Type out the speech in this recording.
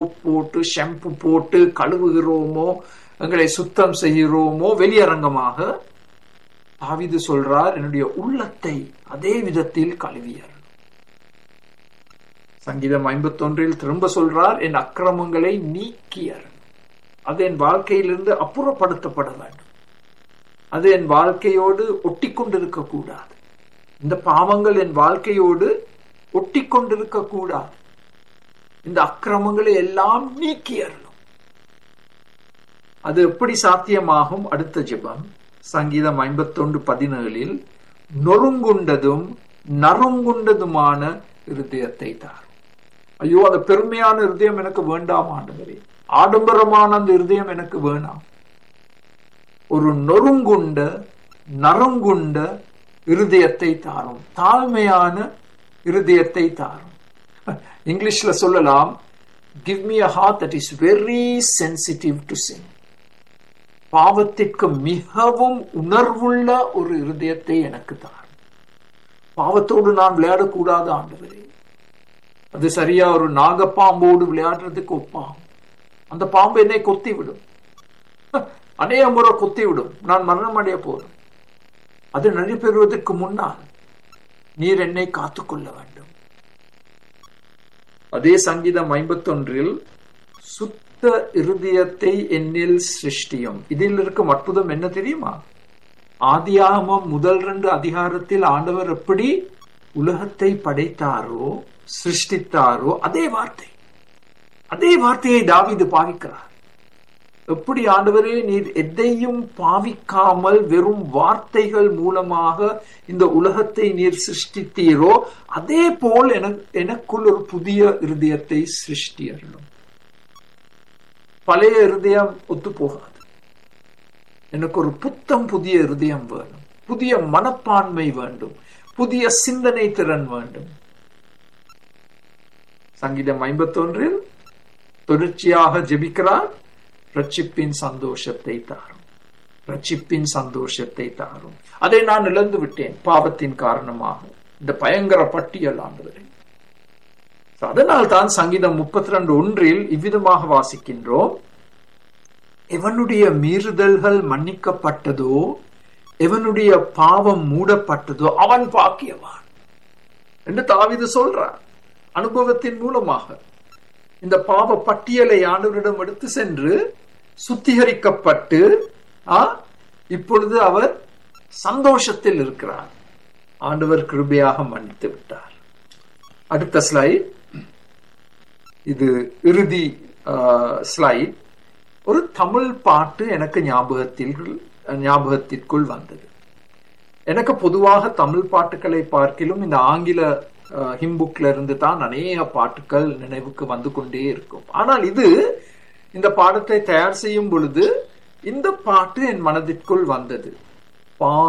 soap போட்டு shampoo போட்டு கழுவுகிறோமோ எங்களை சுத்தம் செய்கிறோமோ வெளியரங்கமாக தாவிது சொல்றார் என்னுடைய உள்ளத்தை அதே விதத்தில் கழுவியர் சங்கீதம் ஐம்பத்தொன்றில் திரும்ப சொல்றார் என் அக்கிரமங்களை நீக்கியர் அது என் வாழ்க்கையிலிருந்து அப்புறப்படுத்தப்பட வேண்டும் அது என் வாழ்க்கையோடு ஒட்டி கொண்டிருக்க கூடாது இந்த பாவங்கள் என் வாழ்க்கையோடு ஒட்டி கொண்டிருக்க கூடாது இந்த அக்கிரமங்களை எல்லாம் நீக்கியறணும் அது எப்படி சாத்தியமாகும் அடுத்த ஜெபம் சங்கீதம் ஐம்பத்தொன்று பதினேழில் நொறுங்குண்டதும் நறுங்குண்டதுமான இருதயத்தை தார் ஐயோ அந்த பெருமையான இருதயம் எனக்கு வேண்டாம் ஆண்டவரே ஆடம்பரமான அந்த இருதயம் எனக்கு வேணாம் ஒரு நொறுங்குண்ட நறுங்குண்ட இருதயத்தை தாரும் தாழ்மையான இருதயத்தை தாரும் இங்கிலீஷ்ல சொல்லலாம் give me a heart that is very sensitive to sin பாவத்திற்கு மிகவும் உணர்வுள்ள ஒரு இருதயத்தை எனக்கு தாரும் பாவத்தோடு நான் விளையாடக்கூடாது ஆண்டவரே அது சரியா ஒரு நாகப்பாம்போடு விளையாடுறதுக்கு ஒப்பாம் அந்த பாம்பு என்னை கொத்தி விடும் அநேக முறை கொத்தி விடும் நான் மரணம் அடைய போதும் அது நடைபெறுவதற்கு முன்னால் நீர் என்னை காத்துக்கொள்ள வேண்டும் அதே சங்கீதம் ஐம்பத்தொன்றில் சுத்த இருதயத்தை என்னில் சிருஷ்டியும் இதில் இருக்கும் அற்புதம் என்ன தெரியுமா ஆதியாகமம் முதல் ரெண்டு அதிகாரத்தில் ஆண்டவர் எப்படி உலகத்தை படைத்தாரோ சிருஷ்டித்தாரோ அதே வார்த்தை அதே வார்த்தையை தாவிது பாவிக்கிறார் எப்படி ஆண்டவரே நீர் எதையும் பாவிக்காமல் வெறும் வார்த்தைகள் மூலமாக இந்த உலகத்தை நீர் சிருஷ்டித்தீரோ அதே போல் எனக்குள் ஒரு புதிய இருதயத்தை சிருஷ்டியறணும் பழைய இருதயம் ஒத்து போகாது எனக்கு ஒரு புத்தம் புதிய இருதயம் வேணும் புதிய மனப்பான்மை வேண்டும் புதிய சிந்தனை திறன் வேண்டும் சங்கீதம் ஐம்பத்தொன்றில் தொடர்ச்சியாக ஜெபிக்கிறார் ரட்சிப்பின் சந்தோஷத்தை தாரும் ரட்சிப்பின் சந்தோஷத்தை தாரும் அதை நான் இழந்து விட்டேன் பாவத்தின் காரணமாக இந்த பயங்கர பட்டியல் ஆண்டவரே அதனால் தான் சங்கீதம் முப்பத்தி ரெண்டு ஒன்றில் இவ்விதமாக வாசிக்கின்றோம் எவனுடைய மீறுதல்கள் மன்னிக்கப்பட்டதோ எவனுடைய பாவம் மூடப்பட்டதோ அவன் பாக்கியவான் என்று தாவிது சொல்றார் அனுபவத்தின் மூலமாக இந்த பாவ பட்டியலை ஆண்டவரிடம் எடுத்து சென்று சுத்திகரிக்கப்பட்டு இப்பொழுது அவர் சந்தோஷத்தில் இருக்கிறார் ஆண்டவர் கிருபையாக மன்னித்து விட்டார் அடுத்த ஸ்லைட் இது இறுதி ஸ்லைட் ஒரு தமிழ் பாட்டு எனக்கு ஞாபகத்தில் ஞாபகத்திற்குள் வந்தது எனக்கு பொதுவாக தமிழ் பாட்டுகளை பார்க்கிலும் இந்த ஆங்கில ஹிம்புக்ல இருந்து தான் அநேக பாட்டுகள் நினைவுக்கு வந்து கொண்டே இருக்கும் ஆனால் இது இந்த பாடத்தை தயார் செய்யும் பொழுது இந்த பாட்டு என் மனதிற்குள் வந்தது பா